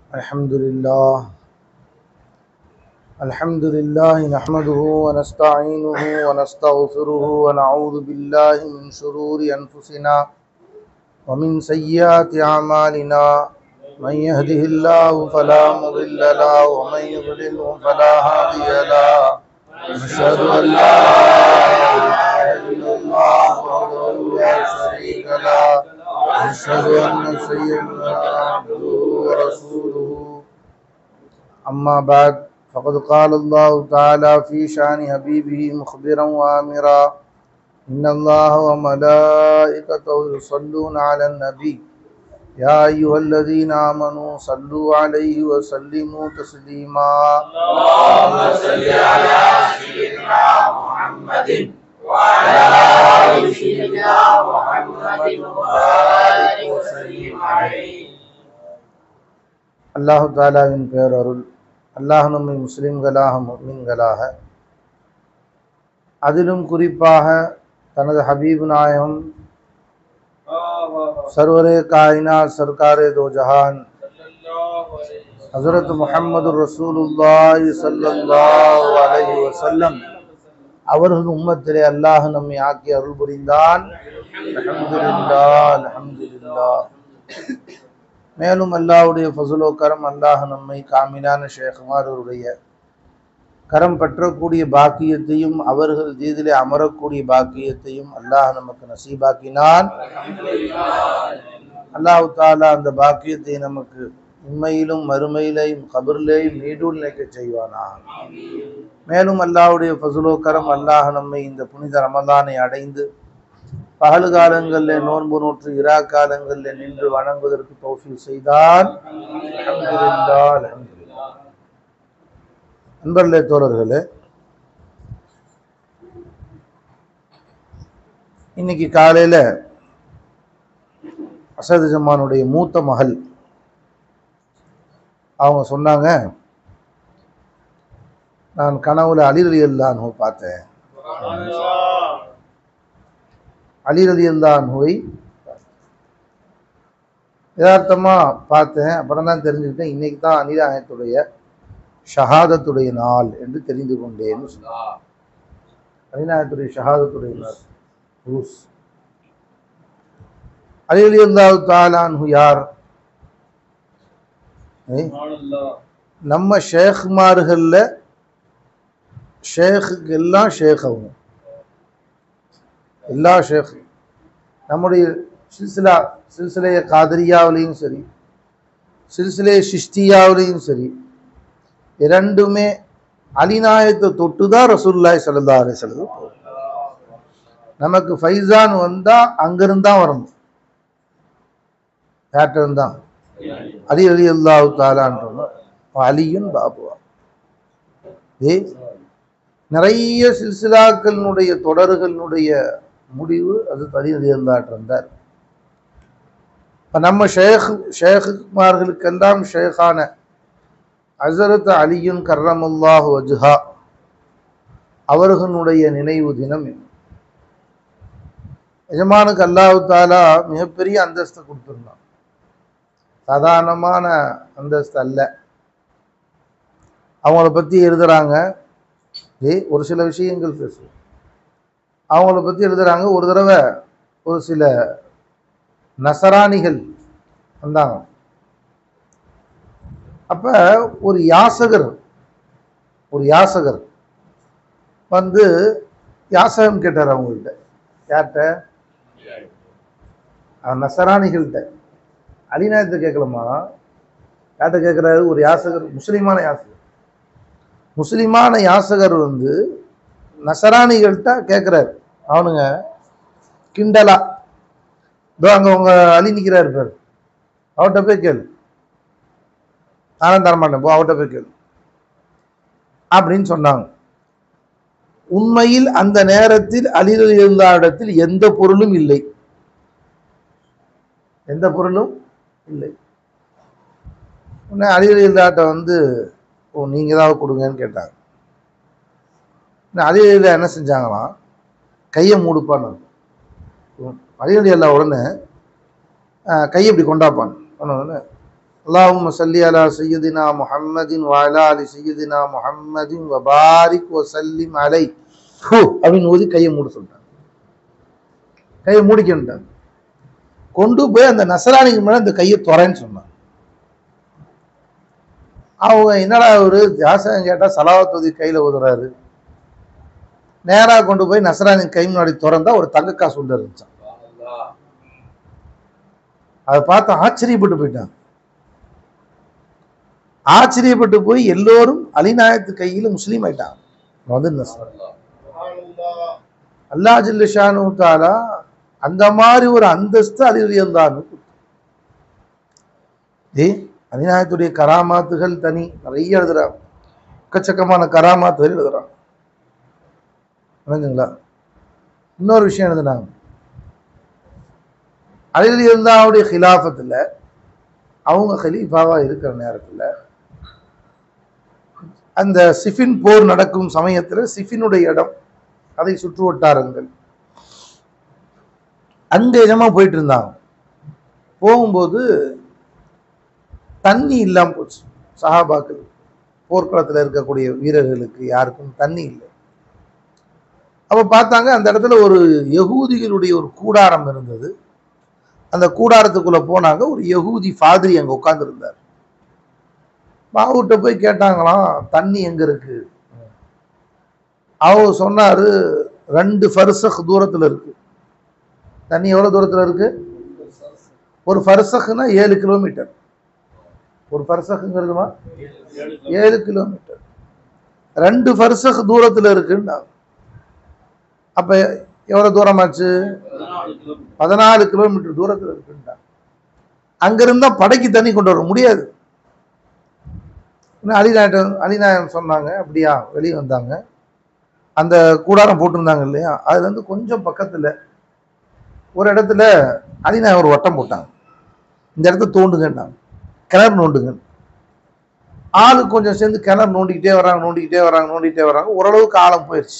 الحمد لله الحمد لله نحمده ونستعينه ونستغفره ونعوذ بالله من شرور أنفسنا ومن سيئات أعمالنا من يهده الله فلا مضل له ومن يضلله فلا هادي له نشهد أن لا إله إلا الله وحده لا شريك له ونشهد أن سيدنا عبده ورسوله أما بعد فقد قال الله تعالى في شأن حبيبه مخبرا وآمرا إن الله وملائكته يصلون على النبي يا أيها الذين آمنوا صلوا عليه وسلموا تسليما اللهم صل على سيدنا محمد وعلى آل سيدنا محمد وبارك وسلم عليه அல்லாஹு தாலாவின் பேரருள் அல்லாஹ் நம்மை முஸ்லிம்களாக முஸ்லிம்களாக அதிலும் குறிப்பாக தனது ஹபீப் நாயகம் சர்வரே காயினா சர்க்காரே தோ ஜஹான் ஹசரத் முஹம்மது ரசூலுல்லாஹி ஸல்லல்லாஹு அலைஹி வஸல்லம் அவர்கள் உம்மத்திலே அல்லாஹ் நம்மை ஆக்கி அருள் புரிந்தான் அல்ஹம்துலில்லாஹ் அல்ஹம்துலில்லாஹ் மேலும் அல்லாஹ்வுடைய ஃபசுலோ கரம் அல்லாஹ் நம்மை காமிலான ஷேகுமாரருடைய கரம் பற்றக்கூடிய பாக்கியத்தையும் அவர்கள் தீதிலே அமரக்கூடிய பாக்கியத்தையும் அல்லாஹ் நமக்கு நசீபாக்கினான் அல்லாஹு தாலா அந்த பாக்கியத்தை நமக்கு உண்மையிலும் மறுமையிலையும் கபரிலேயும் நீடூல் நிலைக்க செய்வானா மேலும் அல்லாஹ்வுடைய ஃபசுலோ கரம் அல்லாஹ் நம்மை இந்த புனித ரமதானை அடைந்து பகல் காலங்களில் நோன்பு நூற்று இரா காலங்களில் நின்று வணங்குவதற்கு தௌஃபீக் செய்தான் அல்ஹம்துலில்லாஹ், அல்ஹம்துலில்லாஹ். அன்பர்களே தோழர்களே இன்னைக்கு காலையில அசது ஜமானுடைய மூத்த மகள் அவங்க சொன்னாங்க நான் கனவுல அலிரலி அல்லான்னு பார்த்தேன் அலி ரதி அல்லான்ஹுவை யதார்த்தமா பார்த்தேன் அப்புறம் தான் தெரிஞ்சுக்கிட்டேன் இன்னைக்கு தான் அனிதாயத்துடைய ஷஹாதத்துடைய நாள் என்று தெரிந்து கொண்டேன்னு சொன்னார் அனிதாயத்துடைய ஷஹாதத்துடைய நாள் ரூஸ் அலி அலி அல்லாஹு தாலான்ஹு யார் ஏய், நம்ம ஷேக்மார்கள்ல ஷேக்குக்கு எல்லாம் ஷேக் அவங்க எல்லா ஷேக் நம்முடைய சில்சிலா சில்சிலைய காதரியாவிலையும் சரி சில்சிலைய சிஷ்டியாவிலையும் சரி இரண்டுமே அலிநாயத்தை தொட்டு தான் ரசூல்லாய் சல்லா அலி சொல்லுது நமக்கு ஃபைசான் வந்தா அங்கிருந்தா வரணும் யார்கிட்ட இருந்தான் அலி அலி அல்லாஹு தாலான்றவங்க அலியும் பாபுவா ஏய் நிறைய சில்சிலாக்களினுடைய தொடர்களினுடைய முடிவு அது தனியல்லாட்டு இருந்தார் இப்போ நம்ம ஷேக் ஷேகுமார்களுக்கெல்லாம் ஷேகான அசரத் அலியுன் கர்ரமுல்லாஹு வஜ்ஹா அவர்களுடைய நினைவு தினம் இது. எஜமானுக்கு அல்லாஹு தாலா மிகப்பெரிய அந்தஸ்து கொடுத்துருந்தான் சாதாரணமான அந்தஸ்து அல்ல அவங்கள பற்றி எழுதுறாங்க ஏய் ஒரு சில விஷயங்கள் பேசுவோம் அவங்கள பற்றி எழுதுறாங்க ஒரு தடவை ஒரு சில நசராணிகள் வந்தாங்க அப்போ ஒரு யாசகர் ஒரு யாசகர் வந்து யாசகம் கேட்டார் அவங்கள்ட்ட யார்கிட்ட அவன் நசராணிகள்கிட்ட அலிநாயத்தை கேட்கலாமா யார்கிட்ட கேட்குறாரு ஒரு யாசகர் முஸ்லீமான யாசகர் முஸ்லிமான யாசகர் வந்து நசராணிகள்கிட்ட கேட்குறாரு அவனுங்க கிண்டலா இதோ அங்கே உங்க அலி நிற்கிறாரு பேர் அவர்கிட்ட போய் கேளு நானும் தரமாட்டேன் போ அவர்கிட்ட போய் கேளு அப்படின்னு சொன்னாங்க உண்மையில் அந்த நேரத்தில் அலில் இருந்த இடத்தில் எந்த பொருளும் இல்லை எந்த பொருளும் இல்லை உடனே அலில் இல்லாட்ட வந்து ஓ நீங்கள் தான் கொடுங்கன்னு கேட்டாங்க அதே இதில் என்ன செஞ்சாங்களாம் கையை மூடுப்பான்னு அலிரடி அல்லா உடனே அஹ், கையை இப்படி கொண்டாப்பான் பண்ண உடனே اللهم صل على سيدنا محمد وعلى ال سيدنا محمد وبارك وسلم عليه ஹூ அப்படின்னு ஊதி கையை மூட சொல்லிட்டாங்க கையை மூடிக்கிட்டாங்க கொண்டு போய் அந்த நசராணிக்கு மேல அந்த கையை துறைன்னு சொன்னாங்க அவங்க என்னடா ஒரு ஜாசகம் கேட்டா சலாவத்தொதி கையில ஊதுறாரு நேரா கொண்டு போய் நசராணி கை முன்னாடி திறந்தா ஒரு தங்க காசு உள்ள இருந்துச்சான் அதை பார்த்து ஆச்சரியப்பட்டு போயிட்டாங்க ஆச்சரியப்பட்டு போய் எல்லோரும் அலிநாயத்து கையில முஸ்லீம் ஆயிட்டாங்க வந்து நஸ்ரா. அல்லாஹ் ஜல்ல ஷானு தாலா அந்த மாதிரி ஒரு அந்தஸ்து அலிரியந்தான்னு ஏ அலிநாயத்துடைய கராமாத்துகள் தனி நிறைய எழுதுறாங்க எக்கச்சக்கமான கராமாத்துகள் எழுதுறாங்க புரிஞ்சுங்களா இன்னொரு விஷயம் எழுதுனாங்க அலிரியந்தாவுடைய ஹிலாஃபத்துல அவங்க ஹலீஃபாவா இருக்கிற நேரத்துல அந்த சிஃபின் போர் நடக்கும் சமயத்துல சிஃபினுடைய இடம் அதை சுற்று வட்டாரங்கள் அந்த இடமா போயிட்டு இருந்தாங்க போகும்போது தண்ணி இல்லாம போச்சு சஹாபாக்கள் போர்க்களத்துல இருக்கக்கூடிய வீரர்களுக்கு யாருக்கும் தண்ணி இல்லை அப்ப பார்த்தாங்க அந்த இடத்துல ஒரு யகூதிகளுடைய ஒரு கூடாரம் இருந்தது அந்த கூடாரத்துக்குள்ள போனாங்க ஒரு யகூதி ஃபாதிரி அங்க உட்கார்ந்து இருந்தார் மாவுட்ட போய் கேட்டாங்களாம் தண்ணி எங்க இருக்கு அவர் சொன்னாரு ரெண்டு ஃபர்சக் தூரத்துல இருக்கு தண்ணி எவ்வளவு தூரத்துல இருக்கு ஒரு ஃபர்சக்னா ஏழு கிலோமீட்டர் ஒரு ஃபர்சக்குங்கிறதுமா ஏழு கிலோமீட்டர் ரெண்டு ஃபர்சக் தூரத்துல இருக்குன்னா அப்ப எவ்வளவு தூரமாச்சு பதினாலு கிலோமீட்டர் தூரத்துல இருக்குன்ட்டாங்க அங்க இருந்தா படைக்கு தண்ணி கொண்டு வர முடியாது இன்னும் அலிநாயகம் அலிநாயகம் சொன்னாங்க அப்படியா வெளியே வந்தாங்க அந்த கூடாரம் போட்டிருந்தாங்க இல்லையா அதுல இருந்து கொஞ்சம் பக்கத்துல ஒரு இடத்துல அலிநாயகம் ஒரு வட்டம் போட்டாங்க இந்த இடத்த தோண்டுங்கன்னாங்க கிணறு நோண்டுங்க ஆளு கொஞ்சம் சேர்ந்து கிணறு நோண்டிக்கிட்டே வராங்க நோண்டிக்கிட்டே வராங்க நோண்டிக்கிட்டே வராங்க ஓரளவுக்கு ஆழம் போயிடுச்சு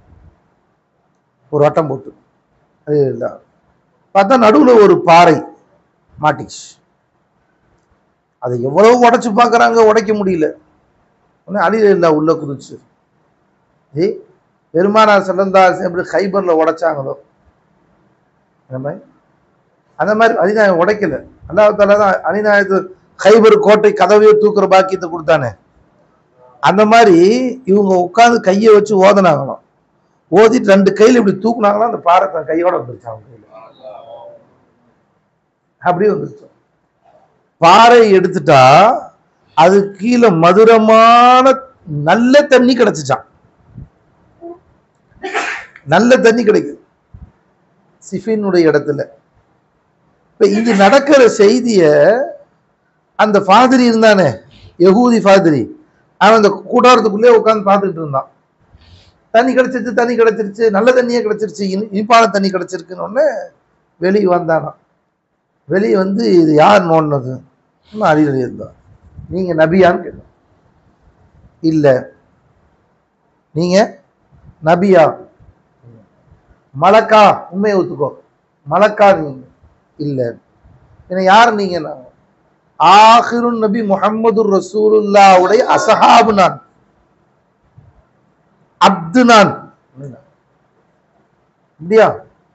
ஒரு வட்டம் போட்டு அது இல்லை பார்த்தா நடுவுல ஒரு பாறை மாட்டிச்சு அதை எவ்வளவு உடைச்சு பார்க்கறாங்க உடைக்க முடியல உடனே அழில இல்ல உள்ள குதிச்சு ஏய் பெருமானார் செல்லந்தா எப்படி ஹைபர்ல உடைச்சாங்களோ அந்த மாதிரி அந்த மாதிரி அலிநாயம் உடைக்கல அல்லாஹால தான் அலிநாயத்து ஹைபர் கோட்டை கதவையே தூக்குற பாக்கியத்தை கொடுத்தானே அந்த மாதிரி இவங்க உட்கார்ந்து கையை வச்சு ஓதனாங்களாம் ஓதிட்டு ரெண்டு கையில இப்படி தூக்குனாங்களாம் அந்த பாறை தன் கையோட வந்துருச்சு அவங்க கையில அப்படியே வந்துருச்சு பாறை எடுத்துட்டா அது கீழே மதுரமான நல்ல தண்ணி கிடைச்சுச்சான் நல்ல தண்ணி கிடைக்குது சிஃபினுடைய இடத்துல இப்ப இங்க நடக்கிற செய்திய அந்த ஃபாதிரி இருந்தானே யகூதி ஃபாதிரி அவன் அந்த கூடாரத்துக்குள்ளே உட்கார்ந்து பார்த்துட்டு இருந்தான் தண்ணி கிடைச்சிருச்சு தண்ணி கிடைச்சிருச்சு நல்ல தண்ணியே கிடைச்சிருச்சு இனி- இனிப்பான தண்ணி கிடைச்சிருக்குன்னு உடனே வெளியே வந்தானாம் வெளியே வந்து இது யார் நோண்டினது அறிவு இருந்தான் நீங்க நபியான்னு கேட்டோம் இல்ல நீங்க நபியா மலக்கா உண்மையை ஒத்துக்கோ மலக்கா நீங்க இல்ல என்ன யார் நீங்க நான் ஆஹிரு நபி முஹம்மது ரசூலுல்லாவுடைய அசஹாபு நான் அப்து நான் அப்படியா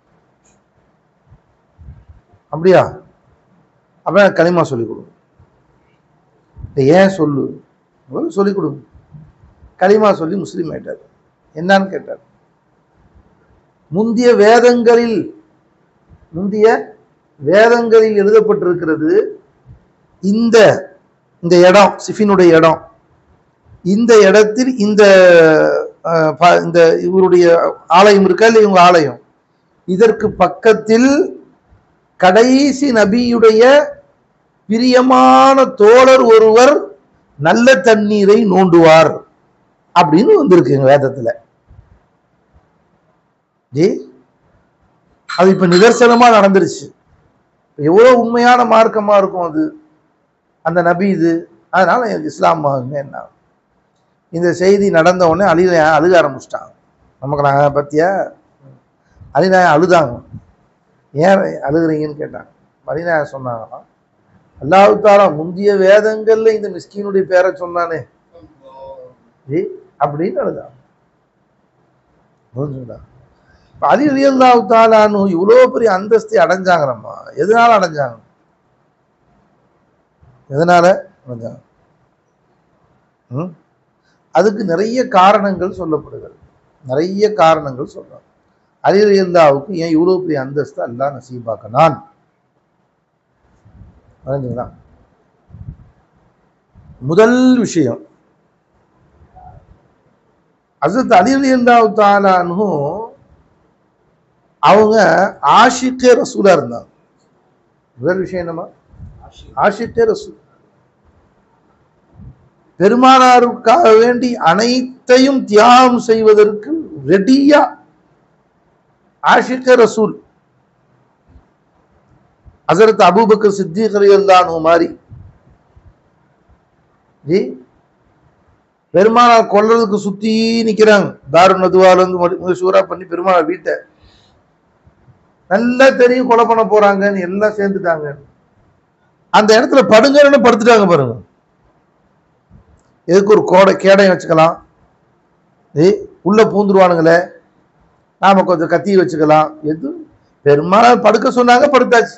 அப்படியா அப்ப எனக்கு களிமா சொல்லிக் கொடு இதை ஏன் சொல்லு முதல்ல சொல்லிக் கொடு களிமா சொல்லி முஸ்லீம் ஆயிட்டார் என்னன்னு கேட்டார் முந்திய வேதங்களில் முந்திய வேதங்களில் எழுதப்பட்டிருக்கிறது இந்த இந்த இடம் சிஃபினுடைய இடம் இந்த இடத்தில் இந்த அஹ், ப- இந்த இவருடைய ஆலயம் இருக்கா இல்லை இவங்க ஆலயம் இதற்கு பக்கத்தில் கடைசி நபியுடைய பிரியமான தோழர் ஒருவர் நல்ல தண்ணீரை நோண்டுவார் அப்படின்னு வந்திருக்கு எங்க வேதத்துல ஜி அது இப்ப நிதர்சனமா நடந்துருச்சு எவ்வளவு உண்மையான மார்க்கமா இருக்கும் அது அந்த நபி இது அதனால எனக்கு இஸ்லாம் மதமே என்ன இந்த செய்தி நடந்த உடனே அழுக அழுக ஆரம்பிச்சிட்டாங்க நமக்கு நான் பத்தியா அலிநாயகம் அழுதாங்க ஏன் அழுகுறீங்கன்னு கேட்டாங்க மலிநாயகம் சொன்னாங்களாம் அல்லாஹ் தாலா முந்திய வேதங்கள்ல இந்த மிஸ்கீனுடைய பேரை சொன்னானே ஏய், அப்படின்னு அழுதான் புரிஞ்சுங்களா இப்ப அலி அலி அல்லாஹ் தாலானு இவ்வளோ பெரிய அந்தஸ்தை அடைஞ்சாங்க நம்ம எதனால அடைஞ்சாங்க எதனால அடைஞ்சாங்க ம்? அதுக்கு நிறைய காரணங்கள் சொல்லப்படுகிறது நிறைய காரணங்கள் சொல்றாங்க அலி அலி அல்லாவுக்கு ஏன் இவ்வளோ பெரிய அந்தஸ்து அல்லாஹ் நசீபாக்கினான் புரிஞ்சுங்களா முதல் விஷயம் ஹசரத் அலி அலி அல்லாஹ் தாலானு அவங்க ஆஷிக்கே ரசூலா இருந்தாங்க முதல் விஷயம் என்னமா ஆஷிக்கே ரசூல் பெருமானாருக்காக வேண்டி அனைத்தையும் தியாகம் செய்வதற்கு ரெடியா ஆஷிக்க ரசூல் ஹசரத் அபூபக்கர் சித்திக் ரலியல்லாஹு மாதிரி ஜி பெருமானார் கொல்றதுக்கு சுத்தி நிக்கிறாங்க தாரு நதுவால இருந்து சூறா பண்ணி பெருமானார் வீட்டை நல்லா தெரியும் கொலை பண்ண போறாங்கன்னு எல்லாம் சேர்ந்துட்டாங்க அந்த இடத்துல படுங்கன்னு படுத்துட்டாங்க பாருங்க எதுக்கு ஒரு கோடை கேடயம் வச்சுக்கலாம் ஏய் உள்ள பூந்துருவானுங்களே நாம கொஞ்சம் கத்தி வச்சுக்கலாம் எது பெரும்பாலும் படுக்க சொன்னாங்க படுத்தாச்சு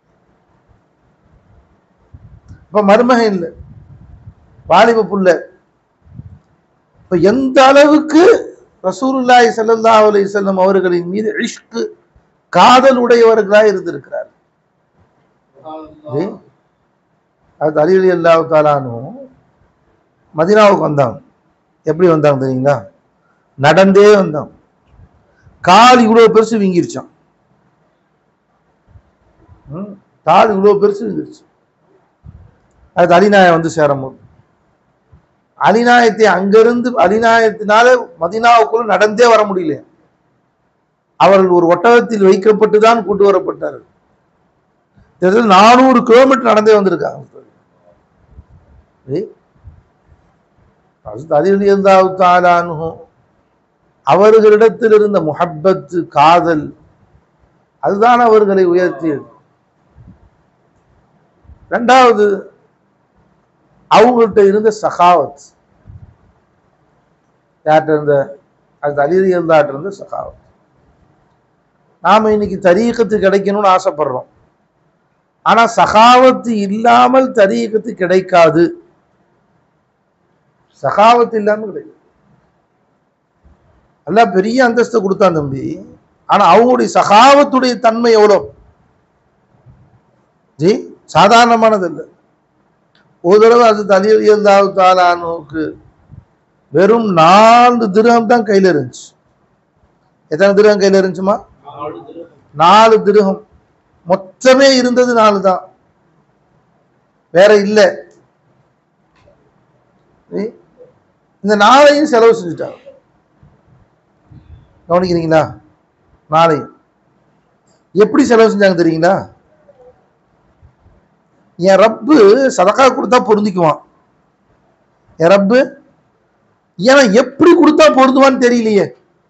இப்ப மருமகன் இல்லை வாலிப புள்ள இப்ப எந்த அளவுக்கு ரசூலுல்லாஹி ஸல்லல்லாஹு அலைஹி வஸல்லம் அவர்களின் மீது இஷ்கு காதல் உடையவர்களாக இருந்திருக்கிறார் ஏய், அது அலி அலி அல்லாஹ் தாலானும் மதினாவுக்கு வந்தாங்க எப்படி வந்தாங்க தெரியுங்களா நடந்தே வந்தாங்க கால் இவ்வளவு பெருசு வீங்கிருச்சான் ம், கால் இவ்வளவு பெருசு வீங்கிருச்சு அது அலிநாயம் வந்து சேரும்போது அலிநாயத்தை அங்கிருந்து அலிநாயத்தினால மதினாவுக்குள்ள நடந்தே வர முடியல அவர்கள் ஒரு ஒட்டகத்தில் வைக்கப்பட்டு தான் கூட்டு வரப்பட்டார்கள் கிட்டத்தட்ட நானூறு கிலோமீட்டர் நடந்தே வந்திருக்காங்க ஏய், ஹஸ்ரத் அலி ரலியல்லாஹு தஆலா அன்ஹு அவர்களிடத்தில் இருந்த முஹப்பத்து காதல் அதுதான் அவர்களை உயர்த்தியது ரெண்டாவது அவங்கள்ட்ட இருந்த சகாவத் யார்கிட்ட இருந்த அது அலிரி இருந்தாட்ட இருந்த சகாவத் நாம இன்னைக்கு தரீக்கத்து கிடைக்கணும்னு ஆசைப்படுறோம் ஆனா சகாவத்து இல்லாமல் தரீக்கத்து கிடைக்காது சகாவத்து இல்லாம கிடைக்கும் எல்லாம் பெரிய அந்தஸ்தை கொடுத்தான் தம்பி ஆனா அவங்களுடைய சகாவத்துடைய தன்மை எவ்வளோ ஜி சாதாரணமானது இல்லை ஒரு தடவை அது தலியல்லாவு தாலானுக்கு வெறும் நாலு திருகம் தான் கையில இருந்துச்சு எத்தனை திருகம் கையில இருந்துச்சுமா நாலு திருகம் மொத்தமே இருந்தது நாலு தான் வேற இல்லை ஏய், இந்த நாளையும் செலவு செஞ்சுட்டாங்க கவனிக்கிறீங்களா நாளையும் எப்படி செலவு செஞ்சாங்க தெரியுங்களா என் ரப்பு சதக்கா கொடுத்தா பொருந்திக்குவான் என் ரப்பு ஏன்னா எப்படி கொடுத்தா பொருந்துவான்னு தெரியலையே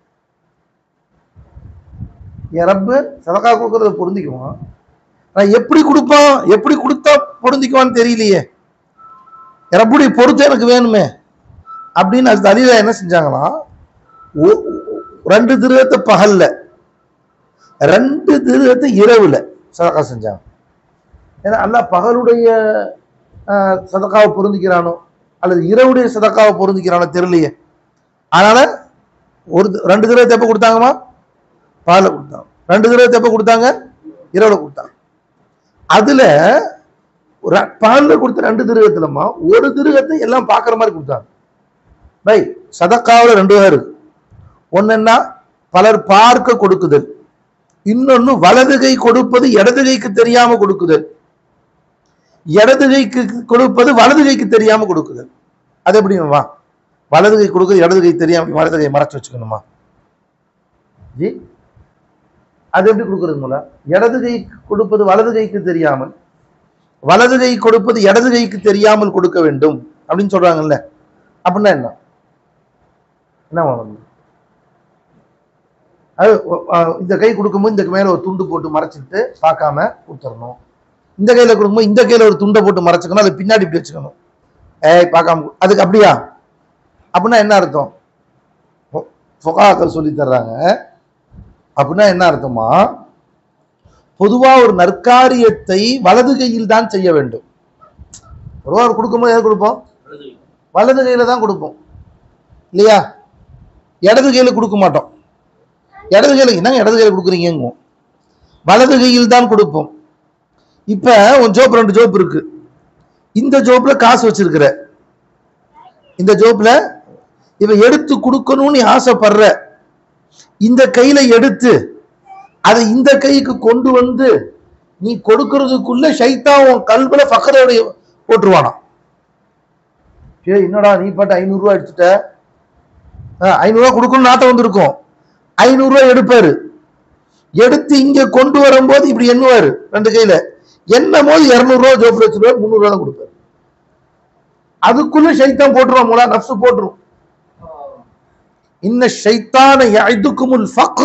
என் ரப்பு சதக்கா கொடுக்கறத பொருந்திக்குவான் நான் எப்படி கொடுப்பான் எப்படி கொடுத்தா பொருந்திக்குவான்னு தெரியலையே என் ரப்புடைய பொறுத்து எனக்கு வேணுமே அப்படின்னு அது தலிலா என்ன செஞ்சாங்களாம் ஒ- ரெண்டு திருகத்தை பகல்ல ரெண்டு திருகத்தை இரவுல சதக்கா செஞ்சாங்க ஏன்னா அல்லாஹ் பகலுடைய ஆஹ், சதக்காவை பொருந்திக்கிறானோ அல்லது இரவுடைய சதக்காவை பொருந்திக்கிறானோ தெரியலையே அதனால ஒரு தி- ரெண்டு திரவத்தை எப்போ கொடுத்தாங்கம்மா பாலில் கொடுத்தாங்க ரெண்டு திரவத்தை எப்போ கொடுத்தாங்க இரவுல கொடுத்தாங்க அதுல ஒரு பாலில் கொடுத்த ரெண்டு திருகத்துலம்மா ஒரு திருகத்தை எல்லாம் பார்க்குற மாதிரி கொடுத்தாங்க பை சதக்காவில் ரெண்டு வகை இருக்கு ஒன்னுன்னா பலர் பார்க்க கொடுக்குதல் இன்னொன்னு வலது கை கொடுப்பது இடது கைக்கு தெரியாம கொடுக்குதல் இடது கைக்கு கொடுப்பது வலது கைக்கு தெரியாம கொடுக்குதல் அது எப்படிமா வலது கை கொடுக்குறது இடது கை தெரியாம வலது கை மறைச்சு வச்சுக்கணுமா ஜி அது எப்படி கொடுக்கறது மூல இடது கை கொடுப்பது வலது கைக்கு தெரியாமல் வலது கை கொடுப்பது இடது கைக்கு தெரியாமல் கொடுக்க வேண்டும் அப்படின்னு சொல்றாங்கல்ல அப்படின்னா என்ன என்ன பண்ணணும்? அது ஒ- அஹ் இந்த கை கொடுக்கும்போது இந்த மேல ஒரு துண்டு போட்டு மறைச்சிட்டு பார்க்காம கொடுத்துடணும் இந்த கையில கொடுக்கும்போது இந்த கையில ஒரு துண்டை போட்டு மறைச்சுக்கணும் அதை பின்னாடி இப்படி வச்சுக்கணும் ஏய் பார்க்காம கொடு. அதுக்கு அப்படியா அப்படின்னா என்ன அர்த்தம் ஃபொகாக்கள் சொல்லி தர்றாங்க அப்படின்னா என்ன அர்த்தமா பொதுவா ஒரு நற்காரியத்தை வலது கையில் தான் செய்ய வேண்டும் பொதுவா ஒரு கொடுக்கும்போது எதை கொடுப்போம் வலது கையில தான் கொடுப்போம் இல்லையா இடது கையில கொடுக்க மாட்டோம் இடது கையில என்னங்க இடது கையில கொடுக்குறீங்க வலது கையில் தான் கொடுப்போம் இப்ப உன் ஜோப் ரெண்டு ஜோப் இருக்கு இந்த ஜோப்ல காசு வச்சிருக்கிற இந்த ஜோப்ல இவ எடுத்து கொடுக்கணும்னு நீ ஆசைப்படுற இந்த கையில எடுத்து அதை இந்த கைக்கு கொண்டு வந்து நீ கொடுக்கறதுக்குள்ள ஷைத்தான் உன் கல்வில பக்கத்தோட போட்டுருவானாம் ஏ என்னடா நீ பாட்டு ஐநூறு ரூபா எடுத்துட்ட ஐநூறு ரூபா கொடுக்கணும் நாட்டம் வந்திருக்கும் ஐநூறு ரூபா எடுப்பாரு எடுத்து இங்க கொண்டு வரும்போது இப்படி எண்ணுவாரு ரெண்டு கையில எண்ணும் போது இருநூறு ரூபா ஜோப்ல வச்சிருவாரு முந்நூறு ரூபா தான் கொடுப்பாரு அதுக்குள்ள ஷைத்தான் போட்டுருவான் மூலா நப்சு போட்டுரும் இன்ன ஷைத்தான யதுக்குமுல் ஃபக்ர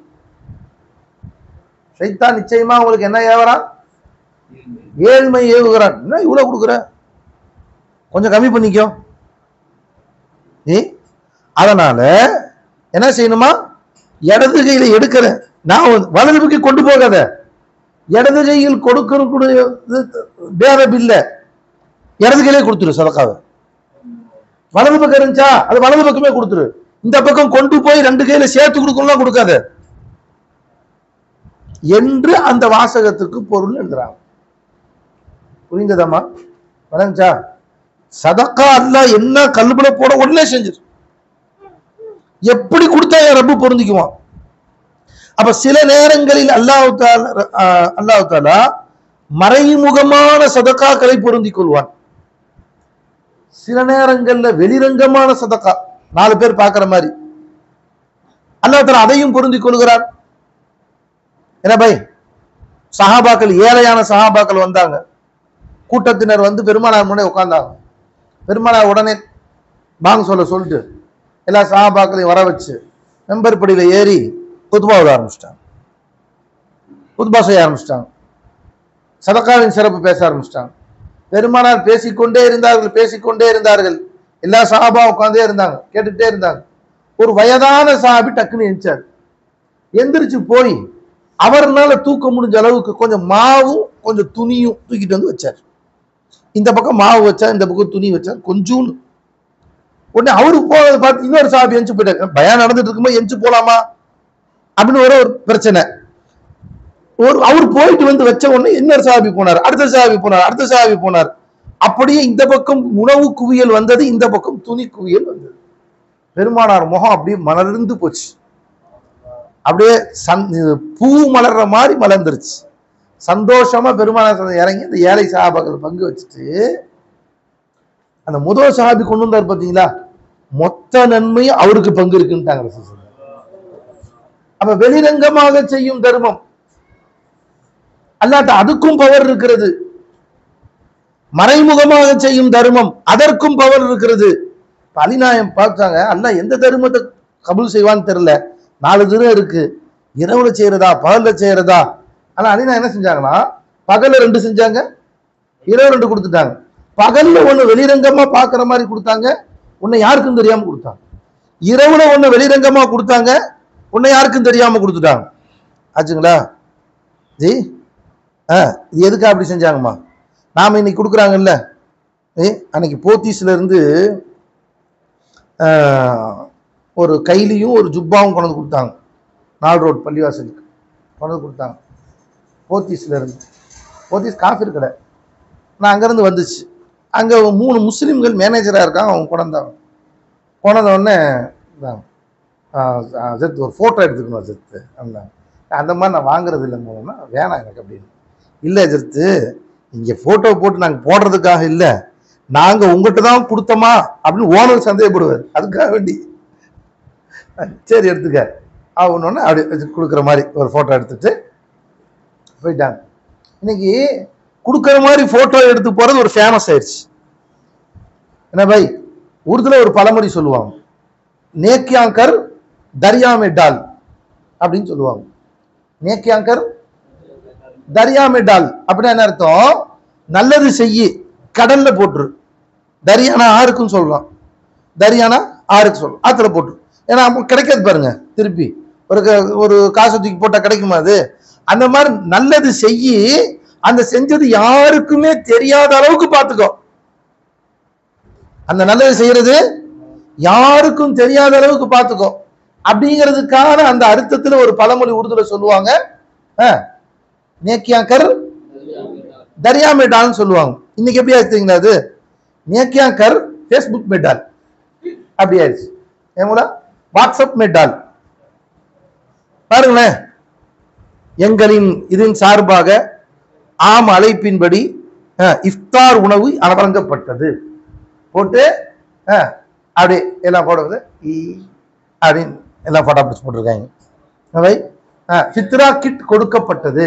ஷைத்தான் நிச்சயமா உங்களுக்கு என்ன ஏவறான் ஏழ்மை ஏவுகிறான் என்ன இவ்வளவு கொடுக்குற கொஞ்சம் கம்மி பண்ணிக்கோ ஏ அதனால என்ன செய்யணுமா இடது கையில எடுக்கிற நான் வந்து வலது பக்கம் கொண்டு போகாத இடது கையில் கொடுக்கக்கூடிய பேரம் இல்ல இடது கையிலே கொடுத்துரு சதக்காவை வலது பக்கம் இருந்துச்சா அது வலது பக்கமே கொடுத்துரு இந்த பக்கம் கொண்டு போய் ரெண்டு கையில சேர்த்து கொடுக்கணும்லாம் கொடுக்காத என்று அந்த வாசகத்துக்கு பொருள் எழுதுறாங்க புரிந்ததம்மா வணங்கச்சா சதக்கா அல்லாஹ் என்ன கல்புல போட உடனே செஞ்சிரு எப்படி கொடுத்தா என் ரப்பு பொருந்திக்குவான் அப்ப சில நேரங்களில் அல்லாஹ் அல்லாஹ் தாலா மறைமுகமான சதக்காக்களை பொருந்திக் கொள்வான் சில நேரங்கள்ல வெளிரங்கமான சதக்கா நாலு பேர் பார்க்கிற மாதிரி அல்லாஹ் தாலா அதையும் பொருந்திக் கொள்கிறான் என்ன பை சஹாபாக்கள் ஏழையான சஹாபாக்கள் வந்தாங்க கூட்டத்தினர் வந்து பெருமானார் முன்னே உட்கார்ந்தாங்க பெருமானார் உடனே பாங்க சொல்ல சொல்லிட்டு எல்லா சஹாபாக்களையும் வர வச்சு மெம்பர் படியில ஏறி குத்பா ஓத ஆரம்பிச்சிட்டாங்க குத்பா செய்ய ஆரம்பிச்சிட்டாங்க சதக்காவின் சிறப்பு பேச ஆரம்பிச்சிட்டாங்க பெருமானார் பேசிக்கொண்டே இருந்தார்கள் பேசிக்கொண்டே இருந்தார்கள் எல்லா சஹாபா உட்கார்ந்தே இருந்தாங்க கேட்டுட்டே இருந்தாங்க ஒரு வயதான சஹாபி டக்குன்னு எந்திச்சார் எந்திரிச்சு போய் அவர்னால தூக்க முடிஞ்ச அளவுக்கு கொஞ்சம் மாவும் கொஞ்சம் துணியும் தூக்கிட்டு வந்து வச்சார் இந்த பக்கம் மாவு வச்சா இந்த பக்கம் துணி வச்சார் கொஞ்சோண்டு உடனே அவரு போனதை பார்த்து இன்னொரு சாபி எஞ்சி போயிட்டாரு பயம் நடந்துட்டு இருக்கும்போது எஞ்சி போலாமா அப்படின்னு ஒரு ஒரு பிரச்சனை ஒரு அவர் போயிட்டு வந்து வச்ச உடனே இன்னொரு சாபி போனார் அடுத்த சாபி போனார் அடுத்த சாபி போனார் அப்படியே இந்த பக்கம் உணவு குவியல் வந்தது இந்த பக்கம் துணி குவியல் வந்தது பெருமானார் முகம் அப்படியே மலர்ந்து போச்சு அப்படியே சந் இது பூ மலர்ற மாதிரி மலர்ந்துருச்சு சந்தோஷமா பெருமானார் சந்தை இறங்கி இந்த ஏழை சாபாக்கள் பங்கு வச்சுட்டு அந்த முதல் சாபி கொண்டு வந்தார் பாத்தீங்களா மொத்த நன்மையும் அவருக்கு பங்கு இருக்குன்ட்டாங்க ரசூல் ஸல்லல்லாஹு அலைஹி வஸல்லம். அப்ப வெளிரங்கமாக செய்யும் தர்மம் அல்லாட்ட அதுக்கும் பவர் இருக்கிறது மறைமுகமாக செய்யும் தர்மம் அதற்கும் பவர் இருக்கிறது இப்ப அலிநாயம் பார்த்தாங்க அல்லாஹ் எந்த தர்மத்தை கபூல் செய்வான்னு தெரியல நாலு தினம் இருக்கு இரவுல செய்யறதா பகல்ல செய்யறதா ஆனா அலினா என்ன செஞ்சாங்கன்னா பகல்ல ரெண்டு செஞ்சாங்க இரவு ரெண்டு கொடுத்துட்டாங்க பகல்ல ஒண்ணு வெளிரங்கமா பாக்குற மாதிரி கொடுத்தாங்க உன்னை யாருக்கும் தெரியாம கொடுத்தாங்க இரவுல ஒண்ணு வெளிரங்கமா கொடுத்தாங்க உன்னை யாருக்கும் தெரியாம கொடுத்துட்டாங்க ஆச்சுங்களா ஜி ஆ இது எதுக்கா அப்படி செஞ்சாங்கம்மா நாம இன்னைக்கு கொடுக்குறாங்கல்ல ஏ அன்னைக்கு போத்தீஸ்ல இருந்து ஆ, ஒரு கைலியும் ஒரு ஜுப்பாவும் கொண்டு வந்து கொடுத்தாங்க நால் ரோட் பள்ளிவாசலுக்கு கொண்டு வந்து கொடுத்தாங்க போத்தீஸ்ல இருந்து போத்தீஸ் காஃபி கடை நான் அங்கேருந்து வந்துச்சு அங்கே மூணு முஸ்லீம்கள் மேனேஜராக இருக்காங்க அவங்க கொண்டாந்தாங்க கொண்டாந்த உடனே இந்தாங்க. ஆ, ஆ, ஜெத் ஒரு ஃபோட்டோ எடுத்துக்கணும் ஜெத்து அப்படின்னாங்க அந்த மாதிரி நான் வாங்குறது இல்லை மூலம்னா வேணாம் எனக்கு அப்படின்னு இல்லை ஜெத்து இங்கே ஃபோட்டோ போட்டு நாங்கள் போடுறதுக்காக இல்லை நாங்கள் உங்கள்கிட்ட தான் கொடுத்தோமா அப்படின்னு ஓனர் சந்தேகப்படுவார் அதுக்காக வேண்டி சரி எடுத்துக்க அவனோடனே அப்படி வச்சு கொடுக்குற மாதிரி ஒரு ஃபோட்டோ எடுத்துட்டு போயிட்டாங்க இன்னைக்கு கொடுக்குற மாதிரி ஃபோட்டோ எடுத்து போகிறது ஒரு ஃபேமஸ் ஆயிடுச்சு என்ன பை உருதுல ஒரு பழமொழி சொல்லுவாங்க நேக்கியாங்கர் தரியாமே டால் அப்படின்னு சொல்லுவாங்க நேக்கியாங்கர் தரியா மெடால் அப்படின்னா என்ன அர்த்தம் நல்லது செய்யி கடல்ல போட்டுரு தரியானா ஆறுக்குன்னு சொல்றோம் தரியானா ஆறுக்கு சொல்றோம் ஆத்துல போட்டுரு ஏன்னா அப்ப கிடைக்காது பாருங்க திருப்பி ஒரு க- ஒரு காசு தூக்கி போட்டா கிடைக்குமா அது அந்த மாதிரி நல்லது செய்யி அந்த செஞ்சது யாருக்குமே தெரியாத அளவுக்கு பார்த்துக்கோ அந்த நல்லது செய்யறது யாருக்கும் தெரியாத அளவுக்கு பார்த்துக்கோ அப்படிங்கிறதுக்கான அந்த அர்த்தத்துல ஒரு பழமொழி உருதுல சொல்லுவாங்க அஹ், நேக்கியாக்கர் தரியா மெடால்னு சொல்லுவாங்க இன்னைக்கு எப்படி ஆச்சு தெரியுங்களா அது நேக்கியாக்கர் ஃபேஸ்புக் மெடால் அப்படி ஆயிடுச்சு ஏங்களா வாட்ஸ்அப் மெடால் பாருங்களேன் எங்களின் இதன் சார்பாக ஆம் அழைப்பின்படி அஹ், இஃப்தார் உணவு வழங்கப்பட்டது போட்டு அஹ், அப்படி எல்லாம் போடுறது ஈ அப்படின்னு எல்லாம் போட்டோ பிடிச்சி போட்டிருக்காங்க அவை அஹ், ஃபித்ரா கிட் கொடுக்கப்பட்டது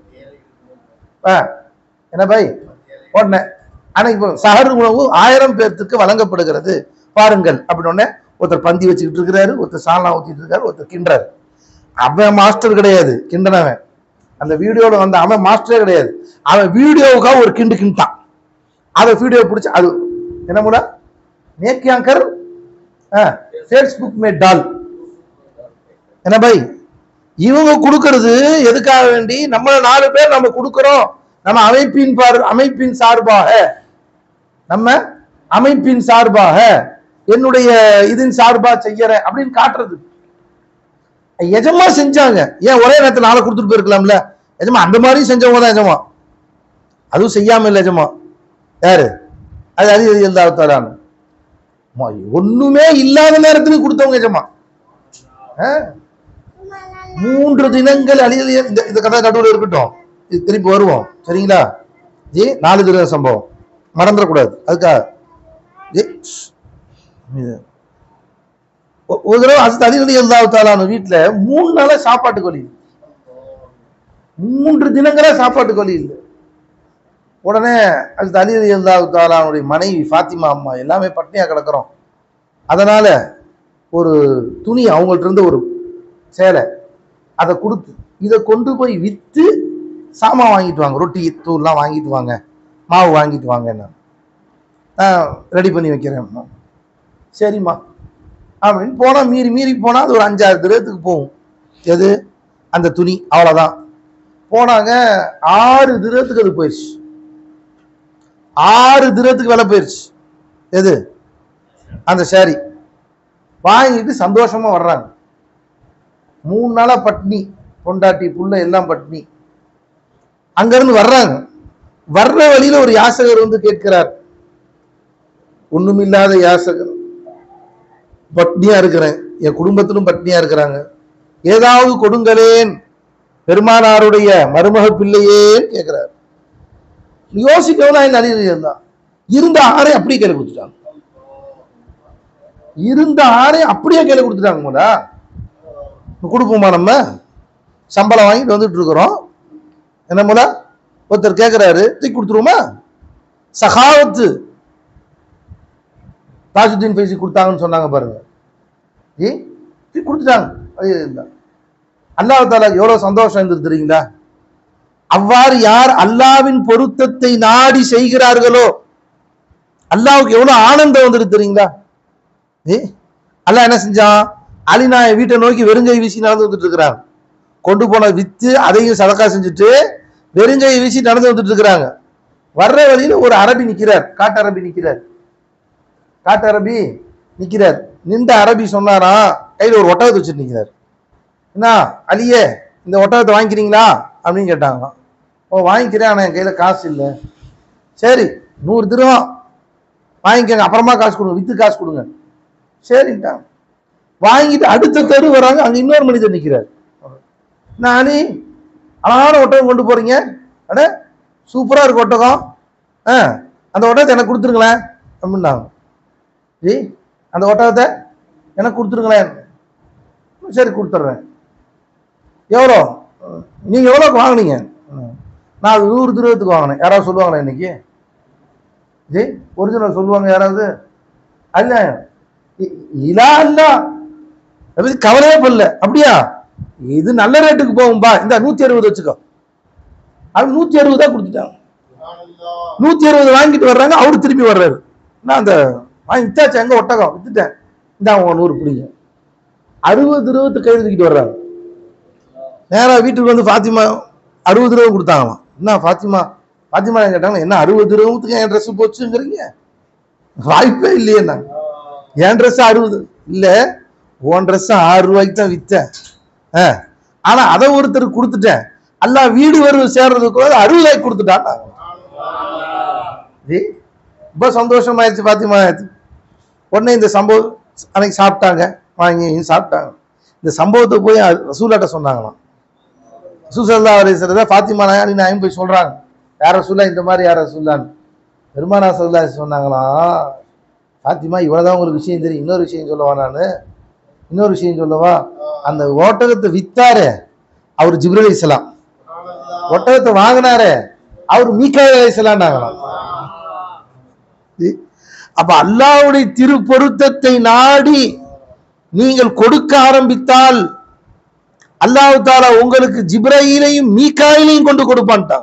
அஹ், என்ன பை போட்டேன் ஆனா இப்போ சஹர் உணவு ஆயிரம் பேர்த்துக்கு வழங்கப்படுகிறது பாருங்கள் அப்படின்னு உடனே ஒருத்தர் பந்தி வச்சுக்கிட்டு இருக்கிறாரு ஒருத்தர் சால்னா ஊத்திட்டு இருக்காரு ஒருத்தர் கிண்டுறாரு அவன் மாஸ்டர் கிடையாது கிண்டனவன் அந்த வீடியோல வந்த அவன் மாஸ்டரே கிடையாது அவன் வீடியோவுக்காக ஒரு கிண்டு கிண்டான் அதை வீடியோ பிடிச்சி அது என்ன மூல நேக்கியாங்கர் ஃபேஸ்புக் மே டால் என்ன பை இவங்க கொடுக்கறது எதுக்காக வேண்டி நம்ம நாலு பேர் நம்ம கொடுக்கறோம் நம்ம அமைப்பின் பார் அமைப்பின் சார்பாக நம்ம அமைப்பின் சார்பாக என்னுடைய இதன் சார்பா செய்யறேன் அப்படின்னு காட்டுறது எஜமா செஞ்சாங்க ஏன் ஒரே நேரத்தில் நாளை கொடுத்துட்டு போயிருக்கலாம்ல எஜமா அந்த மாதிரி செஞ்சவங்க தான் எஜமா அதுவும் செய்யாம இல்லை எஜமா யாரு அது அது எழுதாத்தாரான் ஒண்ணுமே இல்லாத நேரத்துக்கு கொடுத்தவங்க எஜமா ஆ? மூன்று தினங்கள் அழியல் இந்த இந்த கதை நடுவில் இருக்கட்டும் இது திருப்பி வருவோம் சரிங்களா ஜி நாலு தின சம்பவம் மறந்துடக்கூடாது அதுக்காக ஜி இது. ஒ- ஒரு தடவை அது தலிகளி எழுதாவுத்தாலான வீட்டுல மூணு நாளா சாப்பாட்டுக்கு வழி இல்லை. மூன்று தினங்களா சாப்பாட்டுக்கு வழி இல்லை உடனே அது தலிகளி எழுதாவுத்தாலானுடைய மனைவி ஃபாத்திமா அம்மா எல்லாமே பட்னியா கிடக்குறோம் அதனால ஒரு துணி அவங்கள்ட்ட இருந்து ஒரு சேலை அதை கொடுத்து இதை கொண்டு போய் வித்து சாமான் வாங்கிட்டு வாங்க ரொட்டி தூள்லாம் வாங்கிட்டு வாங்க மாவு வாங்கிட்டு வாங்க என்ன நான் ரெடி பண்ணி வைக்கிறேன் சரிம்மா அப்படின்னு போனா மீறி மீறி போனா அது ஒரு அஞ்சாறு திரத்துக்கு போகும் எது அந்த துணி அவ்வளவுதான் போனாங்க ஆறு திரத்துக்கு அது போயிடுச்சு ஆறு திரத்துக்கு விலை போயிடுச்சு எது அந்த சாரி வாங்கிட்டு சந்தோஷமா வர்றாங்க மூணு நாளா பட்னி பொண்டாட்டி புள்ள எல்லாம் பட்னி அங்கிருந்து வர்றாங்க வர்ற வழியில ஒரு யாசகர் வந்து கேட்கிறார் ஒண்ணுமில்லாத யாசகர் பட்னியா இருக்கிறேன் என் குடும்பத்திலும் பட்னியா இருக்கிறாங்க ஏதாவது கொடுங்களேன் பெருமானாருடைய மருமக பிள்ளையேன்னு கேட்கிறார் யோசிக்கவும் நான் நலிவு இருந்தான் இருந்த ஆறை அப்படியே கையில கொடுத்துட்டாங்க இருந்த ஆறை அப்படியே கையில கொடுத்துட்டாங்க போதா கொடுப்போமா நம்ம சம்பளம் வாங்கிட்டு வந்துட்டு இருக்கிறோம் என்ன போல ஒருத்தர் கேட்கிறாரு தூக்கி கொடுத்துருவோமா சகாவத்து தாஜுத்தீன் பேசி கொடுத்தாங்கன்னு சொன்னாங்க பாருங்க ஏ தூக்கி கொடுத்துட்டாங்க அது இல்லை அல்லாஹ் தாலா எவ்வளவு சந்தோஷம் இருந்தது தெரியுங்களா அவ்வாறு யார் அல்லாவின் பொருத்தத்தை நாடி செய்கிறார்களோ அல்லாவுக்கு எவ்வளவு ஆனந்தம் வந்துட்டு தெரியுங்களா ஏ அல்லாஹ் என்ன செஞ்சான் அலிநாய வீட்டை நோக்கி வெறுங்கை வீசி நடந்து வந்துட்டு இருக்கிறாங்க கொண்டு போன வித்து அதையும் சதக்கா செஞ்சுட்டு வெறுங்கை வீசி நடந்து வந்துட்டு இருக்கிறாங்க வர்ற வழியில ஒரு அரபி நிக்கிறார் காட்டு அரபி நிக்கிறார் காட்டு அரபி நிக்கிறார் நின்ற அரபி சொன்னாராம் கையில ஒரு ஒட்டகத்தை வச்சுட்டு நிக்கிறார் என்ன அலியே இந்த ஒட்டகத்தை வாங்கிக்கிறீங்களா அப்படின்னு கேட்டாங்க ஓ வாங்கிக்கிறேன் ஆனா என் கையில காசு இல்லை சரி நூறு திருவம் வாங்கிக்கோங்க அப்புறமா காசு கொடுங்க வித்து காசு கொடுங்க சரின்ட்டாங்க வாங்கிட்டு அடுத்த தெரு வராங்க அங்க இன்னொரு மனிதர் நிக்கிறார் நானே அழகான ஒட்டகம் கொண்டு போறீங்க அட சூப்பரா இருக்கு ஒட்டகம் ஆ அந்த ஒட்டகத்தை எனக்கு கொடுத்துருங்களேன் அப்படின்னாங்க ஜி அந்த ஒட்டகத்தை எனக்கு கொடுத்துருங்களேன் சரி கொடுத்துட்றேன் எவ்வளோ நீங்க எவ்வளோக்கு வாங்குனீங்க ம். நான் அது நூறு திருவத்துக்கு வாங்கினேன் யாராவது சொல்லுவாங்களா இன்னைக்கு ஜி ஒரிஜினல் சொல்லுவாங்க யாராவது அல்ல இ- இலா அல்ல அதை பத்தி கவலையே பண்ணல அப்படியா இது நல்ல ரேட்டுக்கு போகும்பா இந்த நூத்தி அறுபது வச்சுக்கோ அது நூத்தி அறுபது தான் கொடுத்துட்டாங்க நூத்தி அறுபது வாங்கிட்டு வர்றாங்க அவரு திரும்பி வர்றாரு நான் அந்த வாங்கி வித்தாச்சு எங்க ஒட்டகம் வித்துட்டேன் இந்த அவங்க நூறு பிடிங்க அறுபது இருபத்து கையில் தூக்கிட்டு வர்றாங்க நேரா வீட்டுக்கு வந்து ஃபாத்திமா அறுபது ரூபா கொடுத்தாங்களாம் என்ன ஃபாத்திமா ஃபாத்திமா கேட்டாங்க என்ன அறுபது ரூபத்துக்கு என் ட்ரெஸ் போச்சுங்கிறீங்க வாய்ப்பே இல்லையே நான் என் ட்ரெஸ் அறுபது இல்ல உன் ட்ரெஸ் ஆறு ரூபாய்க்கு தான் வித்தேன் ஆ. ஆனா அதை ஒருத்தர் கொடுத்துட்டேன் அல்ல வீடு வரும் சேர்றதுக்குள்ள அறுபதாய்க்கு கொடுத்துட்டான் ஜி ரொம்ப சந்தோஷமாயிருச்சு பாத்திமா உடனே இந்த சம்பவம் அன்னைக்கு சாப்பிட்டாங்க வாங்கி சாப்பிட்டாங்க இந்த சம்பவத்தை போய் ரசூலாட்ட சொன்னாங்களாம் ரசூசல்லா அலிஸ்வரத ஃபாத்திமா நாயி நாயும் போய் சொல்றாங்க யார் ரசூலா இந்த மாதிரி யார் ரசூல்லான்னு பெருமானா சல்லா சொன்னாங்களாம் ஃபாத்திமா இவ்வளவுதான் உங்களுக்கு விஷயம் தெரியும் இன்னொரு விஷயம் சொல்லவா நான் இன்னொரு விஷயம் சொல்லவா அந்த ஒட்டகத்தை வித்தாரே அவர் ஜிப்ரல் இஸ்லாம் ஒட்டகத்தை வாங்கினாரே அவர் மீக்காய் அலைசலான்னாங்களாம் அப்ப அல்லாஹ்வுடைய திரு பொருத்தத்தை நாடி நீங்கள் கொடுக்க ஆரம்பித்தால் அல்லாஹ் தாலா உங்களுக்கு ஜிப்ரையிலையும் மீக்காயிலையும் கொண்டு கொடுப்பான்ட்டாங்க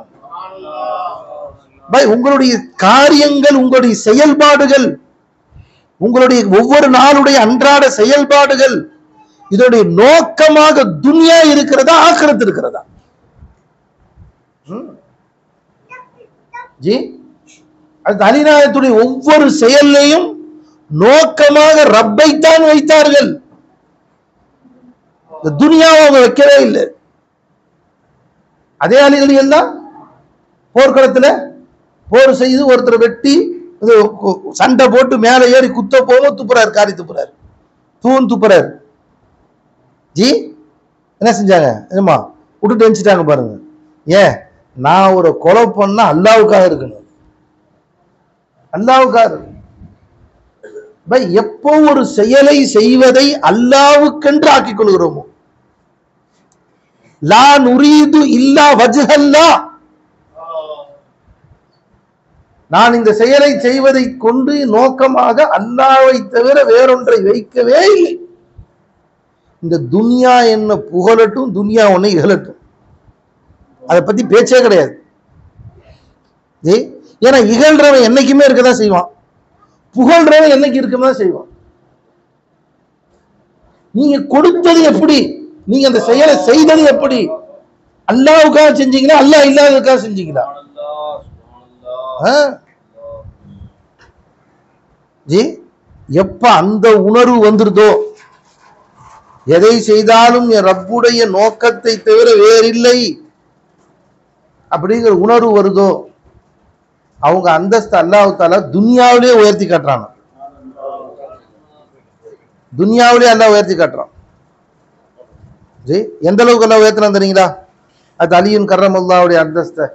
பை உங்களுடைய காரியங்கள் உங்களுடைய செயல்பாடுகள் உங்களுடைய ஒவ்வொரு நாளுடைய அன்றாட செயல்பாடுகள் இதோடைய நோக்கமாக துனியா இருக்கிறதா ஆக்கிரத்து இருக்கிறதா ம். ஜி அது தனிநாயகத்துடைய ஒவ்வொரு செயல்லையும் நோக்கமாக ரப்பைத்தான் வைத்தார்கள் இந்த துனியாவை அவங்க வைக்கவே இல்லை அதே அலிகள் தான் போர்க்களத்துல போர் செய்து ஒருத்தரை வெட்டி இது கு- சண்டை போட்டு மேலே ஏறி குத்த போகும் துப்புறாரு காரி துப்புறாரு தூண் துப்புறாரு ஜி என்ன செஞ்சாங்க என்னம்மா விட்டுட்டு எரிச்சிட்டாங்க பாருங்க ஏன் நான் ஒரு கொலை பண்ணா அல்லாவுக்காக இருக்கணும் அல்லாவுக்காக இருக்கணும். பை எப்போ ஒரு செயலை செய்வதை அல்லாவுக்கென்று ஆக்கிக் கொள்கிறோமோ லா நுரீது இல்லா வஜ்ஹல்லா நான் இந்த செயலை செய்வதை கொண்டு நோக்கமாக அல்லாவை தவிர வேறொன்றை வைக்கவே இல்லை இந்த துனியா என்ன புகழட்டும் துனியா ஒன்னை இகழட்டும் அதை பத்தி பேச்சே கிடையாது ஏய், ஏன்னா இகழ்றவன் என்னைக்குமே இருக்கதான் செய்வான் புகழ்றவன் என்னைக்கு இருக்கதான் செய்வான் நீங்க கொடுத்தது எப்படி நீங்க அந்த செயலை செய்தது எப்படி அல்லாவுக்காக செஞ்சீங்களா அல்லாஹ் இல்லாததுக்காக செஞ்சீங்களா ஆ? ஜி எப்ப அந்த உணர்வு வந்துருதோ எதை செய்தாலும் என் ரப்புடைய நோக்கத்தை தவிர வேறில்லை அப்படிங்கிற உணர்வு வருதோ அவங்க அந்தஸ்து அல்லாஹ் தாலா துனியாவிலே உயர்த்தி காட்டுறாங்க துனியாவிலே அல்லாஹ் உயர்த்தி காட்டுறான் ஜி எந்த அளவுக்கு எல்லாம் உயர்த்தினா தெரியுங்களா அது அலியின் கர்ரமுல்லாவுடைய அந்தஸ்தை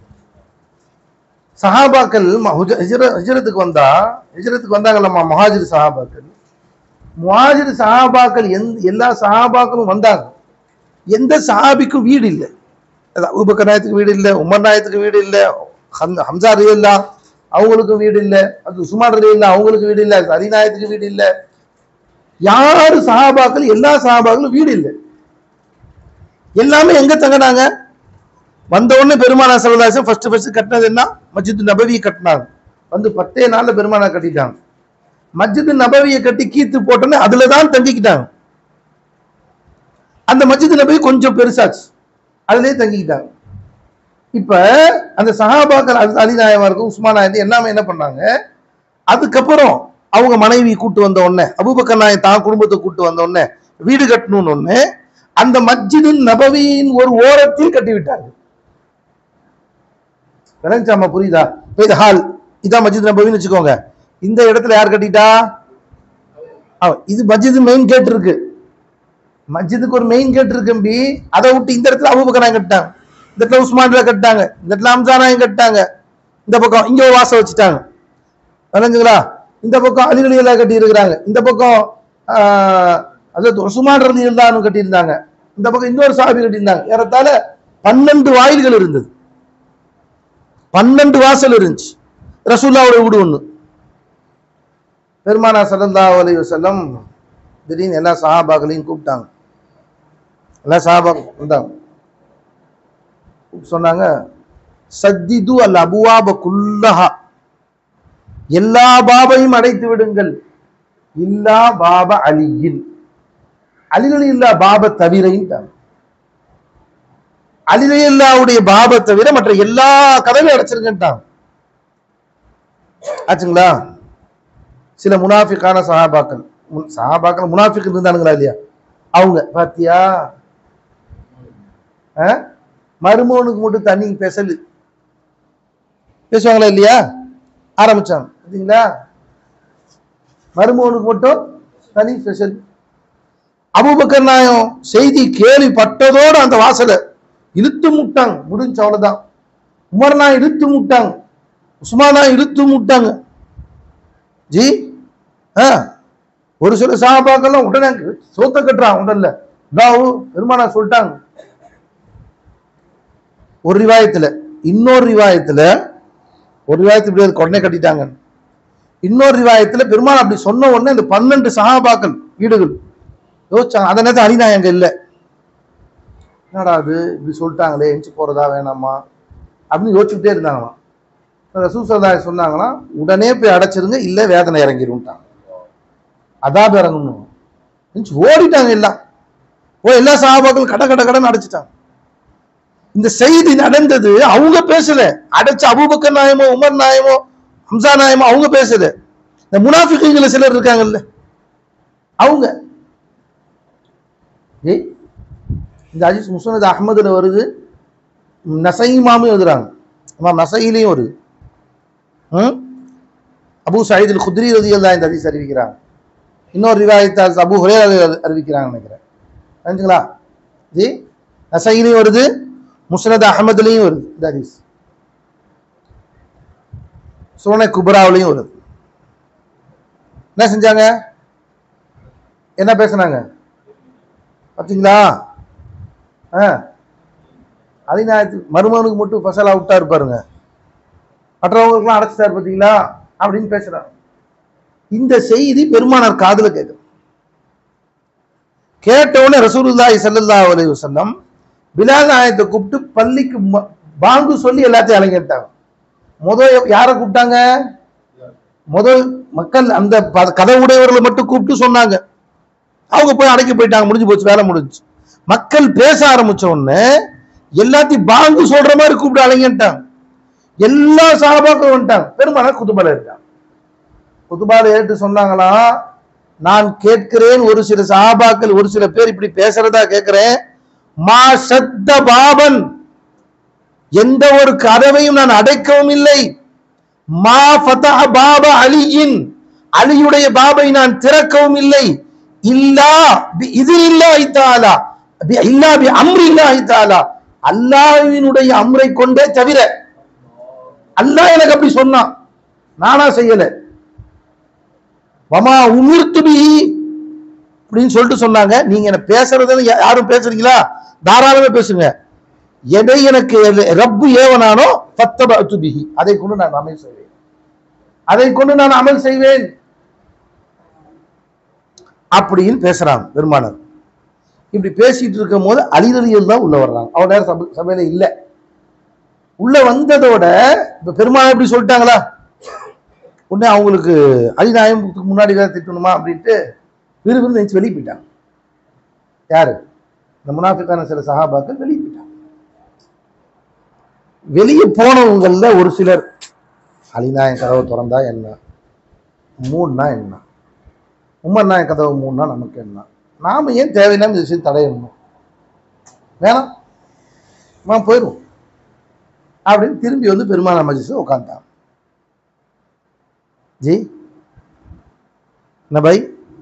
சஹாபாக்கள் ம- ஹுஜ- ஹிஜ்ர- ஹிஜ்ரத்துக்கு வந்தா ஹிஜ்ரத்துக்கு வந்தாங்கல்லம்மா மஹாஜிர் சஹாபாக்கள் முஹாஜிர் சஹாபாக்கள் எந்த எல்லா சஹாபாக்களும் வந்தாங்க எந்த சஹாபிக்கும் வீடு இல்லை அது அபூபக்கர் நாயத்துக்கு வீடு இல்லை உமர் நாயத்துக்கு வீடு இல்லை ஹம்- ஹம்சா ரலியல்லா அவங்களுக்கு வீடு இல்லை அது உஸ்மான் ரலியல்லா அவங்களுக்கு வீடு இல்லை அலி நாயத்துக்கு வீடு இல்லை யாரு சஹாபாக்கள் எல்லா சஹாபாக்களும் வீடு இல்லை எல்லாமே எங்க தங்கினாங்க வந்த உடனே பெருமானா சல்லாசம் ஃபர்ஸ்ட் ஃபர்ஸ்ட் கட்டினது என்ன மஸ்ஜித் நபவியை கட்டினாங்க வந்து பத்தே நாள்ல பெருமானா கட்டிட்டாங்க மஸ்ஜித் நபவியை கட்டி கீத்து போட்டோன்னே அதுல தான் தங்கிக்கிட்டாங்க அந்த மஸ்ஜித் நபவி கொஞ்சம் பெருசாச்சு அதுலயே தங்கிக்கிட்டாங்க இப்ப அந்த சஹாபாக்கள் அது அலிநாயமா இருக்கும் உஸ்மான் நாயந்தி எல்லாமே என்ன பண்ணாங்க அதுக்கப்புறம் அவங்க மனைவி கூட்டு வந்த உடனே அபூபக்கர் நாயன் தான் குடும்பத்தை கூட்டு வந்த உடனே வீடு கட்டணும்னு ஒண்ணு அந்த மஸ்ஜிது நபவியின் ஒரு ஓரத்தில் கட்டி விட்டாங்க விளங்குச்சாமா புரியுதா இப்ப இது ஹால் இதான் மஸ்ஜித் நபவின்னு வச்சுக்கோங்க இந்த இடத்துல யார் கட்டிட்டா ஆ, இது மஸ்ஜிது மெயின் கேட் இருக்கு மஸ்ஜிதுக்கு ஒரு மெயின் கேட் இருக்கு தம்பி அதை விட்டு இந்த இடத்துல அபூபக்கர் நாயன் கட்டாங்க இந்த இடத்துல உஸ்மான்ல கட்டாங்க இந்த இடத்துல ஹம்சா நாயன் கட்டாங்க இந்த பக்கம் இங்க ஒரு வாசம் வச்சுட்டாங்க விளங்குங்களா இந்த பக்கம் அலிகளி எல்லாம் கட்டி இருக்கிறாங்க இந்த பக்கம் ஆஹ், அதாவது உஸ்மான் ரதி எல்லாரும் கட்டியிருந்தாங்க இந்த பக்கம் இன்னொரு சாபி கட்டியிருந்தாங்க ஏறத்தாழ பன்னெண்டு வாயில்கள் இருந்தது பன்னெண்டு வாசல் இருந்துச்சு ரசூல்லாவோட வீடு ஒண்ணு பெருமானா ஸல்லல்லாஹு அலைஹி வஸல்லம் திடீர்னு எல்லா சஹாபாக்களையும் கூப்பிட்டாங்க எல்லா சஹாபா வந்தாங்க கூப்பிட்டு சொன்னாங்க சத்திது அல் அபுவாப குல்லஹா எல்லா பாபையும் அடைத்து விடுங்கள் இல்லா பாப அலியின் அலிகள் இல்லா பாப தவிரையும் அலிலையில்லாவுடைய பாபை தவிர மற்ற எல்லா கதவையும் அடைச்சிருங்கன்ட்டான் ஆச்சுங்களா சில முனாஃபிக்கான சஹாபாக்கள் முன்- சஹாபாக்கள் முனாஃபிக் இருந்தானுங்களா இல்லையா அவங்க பாத்தியா ஆ? மருமகனுக்கு மட்டும் தண்ணி பெசலு பேசுவாங்களா இல்லையா ஆரம்பிச்சாங்க பார்த்தீங்களா மருமகனுக்கு மட்டும் தனி ஸ்பெஷல் அபூபக்கர் நாயம் செய்தி கேள்விப்பட்டதோட அந்த வாசலை இழுத்து முட்டாங்க முடிஞ்ச அவ்வளவுதான் உமர் நான் இழுத்து முட்டாங்க உஸ்மானா இழுத்து முட்டாங்க ஜி ஆ ஒரு சில சாபாக்கெல்லாம் உடனே சோத்த கட்டுறான் உடல்ல தாவு பெருமானா சொல்லிட்டாங்க ஒரு ரிவாயத்துல இன்னொரு ரிவாயத்துல ஒரு ரிவாயத்து இப்படி அதுக்கு உடனே கட்டிட்டாங்க இன்னொரு ரிவாயத்துல பெருமாள் அப்படி சொன்ன உடனே இந்த பன்னெண்டு சஹாபாக்கள் வீடுகள் யோசிச்சாங்க அந்த நேரத்தில் அலினா எங்க இல்லை என்னடா அது இப்படி சொல்லிட்டாங்களே எஞ்சி போறதா வேணாமா அப்படின்னு யோசிச்சுக்கிட்டே இருந்தாங்களாம் ரசூல் சல்லாஹ் சொன்னாங்கன்னா உடனே போய் அடைச்சிருங்க இல்ல வேதனை இறங்கிரும்ட்டாங்க அதாப இறங்கணும் எந்திரிச்சு ஓடிட்டாங்க எல்லாம் ஓ எல்லா சஹாபாக்களும் கட கட கடன்னு அடைச்சிட்டாங்க இந்த செய்தி நடந்தது அவங்க பேசல அடைச்ச அபூபக்கர் நாயமோ உமர் நாயமோ ஹம்சா நாயமோ அவங்க பேசல இந்த முனாஃபிக்குங்கள சிலர் இருக்காங்கல்ல அவங்க ஏய் இந்த அஜிஸ் முஸ்னத் அஹ்மதுல வருது நசைமாமே எழுதுறாங்க இமாம் நசையிலையும் வருது ம்? அபூ சயீத் அல் குத்ரி ரதியல்லாஹு இந்த ஹதீஸ் அறிவிக்கிறாங்க இன்னொரு ரிவாயத் அபூ ஹுரைரா அறிவிக்கிறாங்க நினைக்கிறேன் புரிஞ்சுங்களா ஜி நசையிலையும் வருது முஸ்னத் அஹமதுலையும் வருது இந்த ஹதீஸ் சோனை குபராவிலையும் வருது என்ன செஞ்சாங்க என்ன பேசுனாங்க பார்த்தீங்களா ஆ அலிநாயத்து மருமகனுக்கு மட்டும் ஃபசலா விட்டாரு பாருங்க மற்றவங்களுக்குலாம் அடைச்சிட்டாரு பார்த்தீங்களா அப்படின்னு பேசுறாங்க இந்த செய்தி பெருமானார் காதுல கேட்குது கேட்ட உடனே ரசூலுல்லாஹி ஸல்லல்லாஹு அலைஹி வஸல்லம் பிலால் நாயத்தை கூப்பிட்டு பள்ளிக்கு ம- பாங்கு சொல்லி எல்லாத்தையும் அலங்கிட்டாங்க முதல் யாரை கூப்பிட்டாங்க முதல் மக்கள் அந்த ப- கதை உடையவர்களை மட்டும் கூப்பிட்டு சொன்னாங்க அவங்க போய் அடக்கி போயிட்டாங்க முடிஞ்சு போச்சு வேலை முடிஞ்சு மக்கள் பேச ஆரம்பிச்ச உடனே எல்லாத்தையும் பாங்கு சொல்ற மாதிரி கூப்பிட்டு அலைங்கன்ட்டாங்க எல்லா சாபாக்களும் வந்துட்டாங்க பெருமானா குத்துபால இருக்காங்க குத்துபால ஏற்று சொன்னாங்களாம் நான் கேட்கிறேன் ஒரு சில சஹாபாக்கள் ஒரு சில பேர் இப்படி பேசுறதா கேட்கிறேன் மா சத்த பாபன் எந்த ஒரு கதவையும் நான் அடைக்கவும் இல்லை மா ஃபதஹ பாப அலியின் அலியுடைய பாபை நான் திறக்கவும் இல்லை இல்லா பி இதில்லாஹி தஆலா பி இல்லா பி அம்ரில்லாஹி தஆலா அல்லாஹ்வினுடைய அம்ரை கொண்டே தவிர அல்லாஹ் எனக்கு அப்படி சொன்னான் நானா செய்யல வமா உமிர்த்து பிஹி அப்படின்னு சொல்லிட்டு சொன்னாங்க நீங்க என்ன பேசுறதுன்னு யா- யாரும் பேசுறீங்களா தாராளமா பேசுங்க எதை எனக்கு ரப்பு ஏவனானோ ஃபத்தபஅத்து பிஹி அதை கொண்டு நான் அமல் செய்வேன் அதை கொண்டு நான் அமல் செய்வேன் அப்படின்னு பேசுறாங்க பெருமானார் இப்படி பேசிட்டு இருக்கும் போது அலிரலியல் தான் உள்ள வர்றாங்க அவன் நேரம் சபை சபையில இல்ல உள்ள வந்ததோட இப்ப பெருமாள் எப்படி சொல்லிட்டாங்களா உடனே அவங்களுக்கு அலிநாயகத்துக்கு முன்னாடி வேற திட்டணுமா அப்படின்ட்டு விறுவிறு நினைச்சு வெளியே போயிட்டாங்க யாரு இந்த முனாஃபிக்கான சில சஹாபாக்கள் வெளியே போயிட்டாங்க வெளியே போனவங்கள்ல ஒரு சிலர் அலிநாயன் கதவை திறந்தா என்ன மூணுனா என்ன உமர் நாயன் கதவை மூணுனா நமக்கு என்ன நாம ஏன் தேவையில்லாம இந்த விஷயம் தடையணும் வேணாம் வா போயிடும் அப்படின்னு திரும்பி வந்து பெருமான மஜிஸில் உட்காந்துட்டான் ஜி என்ன பை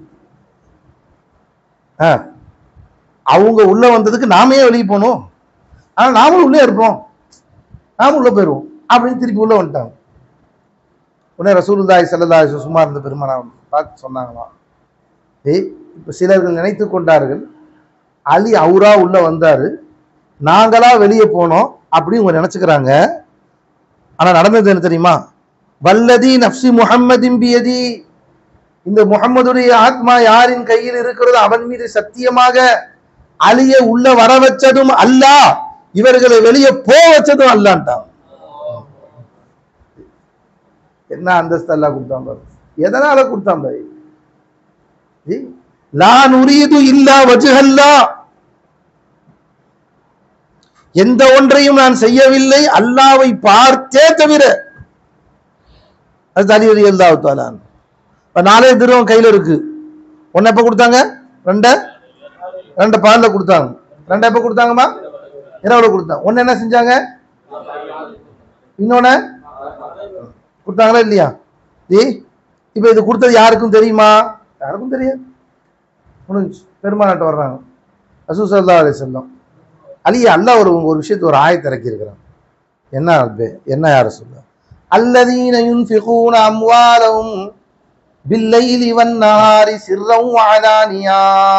ஆ அவங்க உள்ள வந்ததுக்கு நாமே வெளியே போகணும் ஆனா நாமளும் உள்ளே இருப்போம் நாம உள்ள போயிடுவோம் அப்படின்னு திருப்பி உள்ள வந்துட்டாங்க உடனே ரசூலுல்லாஹி ஸல்லல்லாஹு அலைஹி சும்மா இருந்த பெருமானா பார்த்து சொன்னாங்களாம் ஏய் இப்போ சிலர்கள் நினைத்து கொண்டார்கள் அலி அவுரா உள்ள வந்தாரு நாங்களா வெளியே போனோம் அப்படின்னு இவங்க நினைச்சுக்கிறாங்க ஆனா நடந்தது என்ன தெரியுமா வல்லதி நப்சி முஹம்மதின் பியதி இந்த முகம்மதுடைய ஆத்மா யாரின் கையில் இருக்கிறதோ அவன் மீது சத்தியமாக அலியை உள்ள வர வச்சதும் அல்லாஹ் இவர்களை வெளியே போ வச்சதும் அல்லான்ட்டான் என்ன அந்தஸ்து எல்லாம் கொடுத்தான் பாரு எதனால கொடுத்தான் பாரு ஜி, லா நுரீது இல்லா வஜுஹல்லா எந்த ஒன்றையும் நான் செய்யவில்லை அல்லாவை பார்த்தே தவிர அது தனி வரி அல்லாஹாலான் இப்ப நாலே திருவம் கையில இருக்கு ஒன்னு எப்ப கொடுத்தாங்க ரெண்ட ரெண்ட பால்ல கொடுத்தாங்க ரெண்ட எப்ப கொடுத்தாங்கம்மா இரவுல கொடுத்தாங்க ஒன்னு என்ன செஞ்சாங்க இன்னொன்னு கொடுத்தாங்களா இல்லையா ஏய் இப்ப இது கொடுத்தது யாருக்கும் தெரியுமா யாருக்கும் தெரியாது முடிஞ்சு பெருமாநாட்டு வர்றாங்க ரசூ சல்லா அலி செல்லம் அலியா அல்லாஹ் ஒரு ஒரு விஷயத்தை ஒரு ஆயத்தை இறக்கி இருக்கிறான் என்ன அல்பே என்ன யார சொல்ல அல்லதீன யுன்ஃபிகூன அம்வாலஹும் பில்லைலி வன்னாரி சிர்ரம் வஅலானியா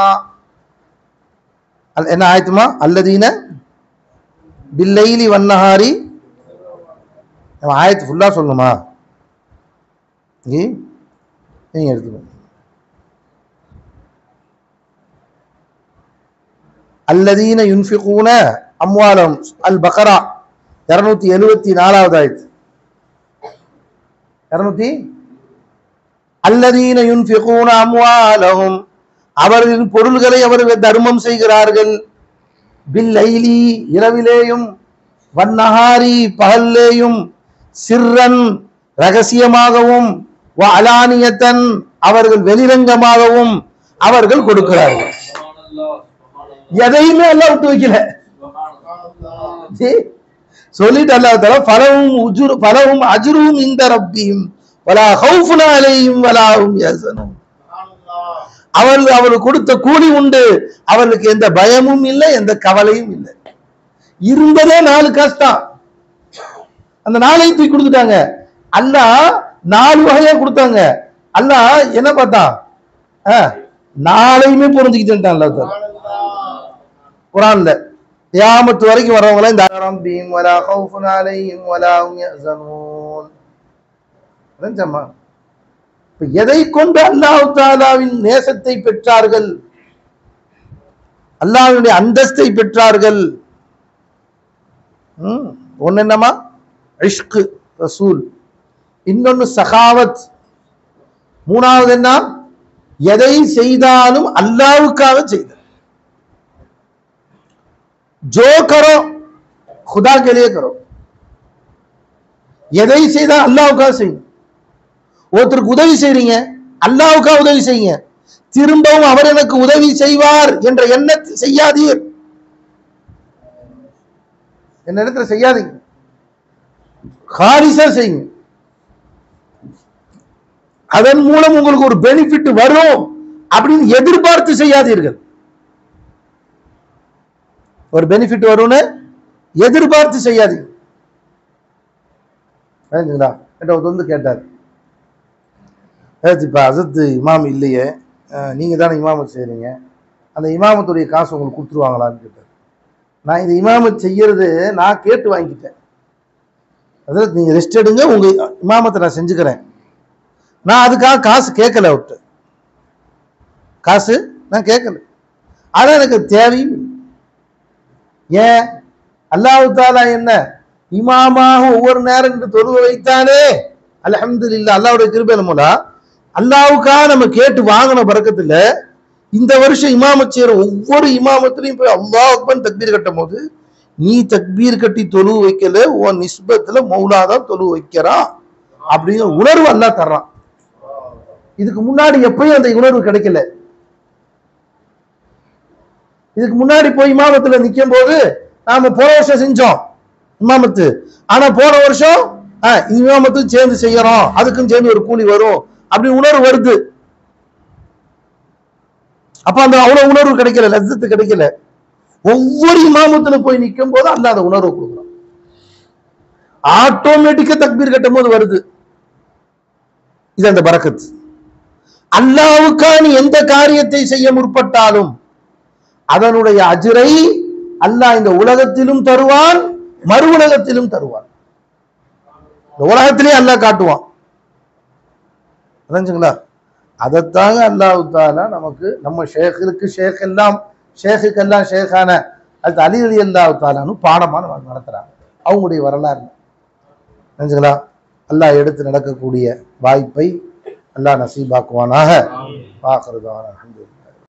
அல்- என்ன ஆயத்துமா அல்லதீன பில்லைலி வன்னஹாரி நம்ம ஆயத்து ஃபுல்லா சொல்லணுமா நீ நீங்க எடுத்துக்கோங்க அல்லதீன யுன்ஃபிகூன அம்வாலம் அல் பக்ரா இருநூத்தி எழுவத்தி நாலாவது ஆயத்து இருநூத்தி அல்லதீன யுன்ஃபிகூன அம்வாலஹும் அவர்களின் பொருள்களை அவர்கள் தர்மம் செய்கிறார்கள் பில்லைலி இரவிலேயும் வன்னஹாரி பகல்லேயும் சிர்ரன் ரகசியமாகவும் வ அலானியத்தன் அவர்கள் வெளிரங்கமாகவும் அவர்கள் கொடுக்கிறார்கள் எதையுமே எல்லாம் விட்டு வைக்கல ஜி, சொல்லிட்டு அல்லாஹ் தஆலா ஃபலவும் உஜுர் ஃபலவும் அஜ்ரும் இந்த ரப்பியும் வலா ஹவுஃபுன் அலைஹிம் வலா ஹும் யஹ்சனூன் அவர்கள் அவர்கள் கொடுத்த கூலி உண்டு அவர்களுக்கு எந்த பயமும் இல்லை எந்த கவலையும் இல்லை இருந்ததே நாலு காசு தான் அந்த நாளையும் தூக்கி கொடுத்துட்டாங்க அல்லாஹ் நாலு வகையா கொடுத்தாங்க அல்லாஹ் என்ன பார்த்தான் ஆ, நாளையுமே புரிஞ்சுக்கிட்டான் அல்லாஹ் தஆலா. குரான்ல கியாமத்து வரைக்கும் வரவங்கள இந்த ரப்பியும் வலா ஹவுஃபுன் அலைஹிம் வலா ஹும் யஹ்சனூன் புரிஞ்சம்மா இப்ப எதை கொண்டு அல்லாஹ் தாலாவின் நேசத்தை பெற்றார்கள் அல்லாஹ்வுடைய அந்தஸ்தை பெற்றார்கள் ம், ஒண்ணு என்னமா இஷ்கு ரசூல் இன்னொன்னு சகாவத் மூணாவது என்ன எதை செய்தாலும் அல்லாவுக்காக செய்தல் जो करो खुदा के लिए करो எதை செய்தா அல்லாவுக்காக செய்யும் ஒருத்தருக்கு உதவி செய்றீங்க அல்லாவுக்காக உதவி செய்யுங்க திரும்பவும் அவர் எனக்கு உதவி செய்வார் என்ற எண்ணத்தை செய்யாதீர் என்ன இடத்துல செய்யாதீங்க ஹாரிசா செய்யுங்க அதன் மூலம் உங்களுக்கு ஒரு பெனிஃபிட் வரும் அப்படின்னு எதிர்பார்த்து செய்யாதீர்கள் ஒரு பெனிஃபிட் வரும்னு எதிர்பார்த்து செய்யாதீங்க புரிஞ்சுங்களா என்கிட்ட ஒருத்தர் வந்து கேட்டார் ஏதாச்சும் இப்போ அசத்து இமாம் இல்லையே அஹ் நீங்க தானே இமாமத் செய்றீங்க அந்த இமாமத்துடைய காசு உங்களுக்கு கொடுத்துருவாங்களான்னு கேட்டார் நான் இந்த இமாமத் செய்யறது நான் கேட்டு வாங்கிக்கிட்டேன் அதாவது நீங்க ரெஸ்ட் எடுங்க உங்க இமாமத்தை நான் செஞ்சுக்கிறேன் நான் அதுக்காக காசு கேட்கல அவர்கிட்ட காசு நான் கேட்கல ஆனா எனக்கு தேவையும் இல்லை. ஏன் அல்லாஹ் தாலா என்ன இமாமாக ஒவ்வொரு நேரம் என்று தொழுவ வைத்தானே அல்ஹம்துலில்லாஹ் அல்லாஹ்வுடைய கிருபையில மூலா அல்லாவுக்காக நம்ம கேட்டு வாங்கின பறக்கத்துல இந்த வருஷம் இமாமத் செய்யற ஒவ்வொரு இமாமத்திலையும் போய் அல்லாஹ் அக்பர் தக்பீர் கட்டும் போது நீ தக்பீர் கட்டி தொழு வைக்கல உன் நிஸ்பத்துல மௌலாதான் தொழு வைக்கிறான் அப்படிங்கிற உணர்வு அல்லாஹ் தர்றான் இதுக்கு முன்னாடி எப்பயும் அந்த உணர்வு கிடைக்கல இதுக்கு முன்னாடி போய் இமாமத்துல நிக்கும் போது நாம போன வருஷம் செஞ்சோம் இமாமத்து ஆனா போன வருஷம் ஆஹ், இமாமத்தும் சேர்ந்து செய்யறோம் அதுக்கும் சேர்ந்து ஒரு கூலி வரும் அப்படி உணர்வு வருது அப்ப அந்த அவ்வளவு உணர்வு கிடைக்கல லட்சத்து கிடைக்கல ஒவ்வொரு இமாமத்துல போய் நிக்கும் போது அல்ல அந்த உணர்வு கொடுக்குறான் ஆட்டோமேட்டிக்கா தக்பீர் கட்டும் போது வருது இது அந்த பரக்கத் அல்லாவுக்கா நீ எந்த காரியத்தை செய்ய முற்பட்டாலும் அதனுடைய அஜிரை அல்லாஹ் இந்த உலகத்திலும் தருவான் மறு உலகத்திலும் தருவான் இந்த உலகத்திலே அல்லாஹ் காட்டுவான் புரிஞ்சுங்களா அதைத்தாங்க அல்லாஹ் தாலா நமக்கு நம்ம ஷேഖിற்கு ஷேக் எல்லாம் ஷேഖுக்கெல்லாம் ஷேக்கான அது அலி அலி அல்லாஹ் தாலான்னு பாடமா நமக்கு நடத்துறாங்க அவங்களுடைய வரலாறு புரிஞ்சுங்களா அல்லாஹ் எடுத்து நடக்கக்கூடிய வாய்ப்பை அல்லாஹ் நசீபாக்குவானாக பார்க்கறதான அல்ஹம்துலில்லாஹ்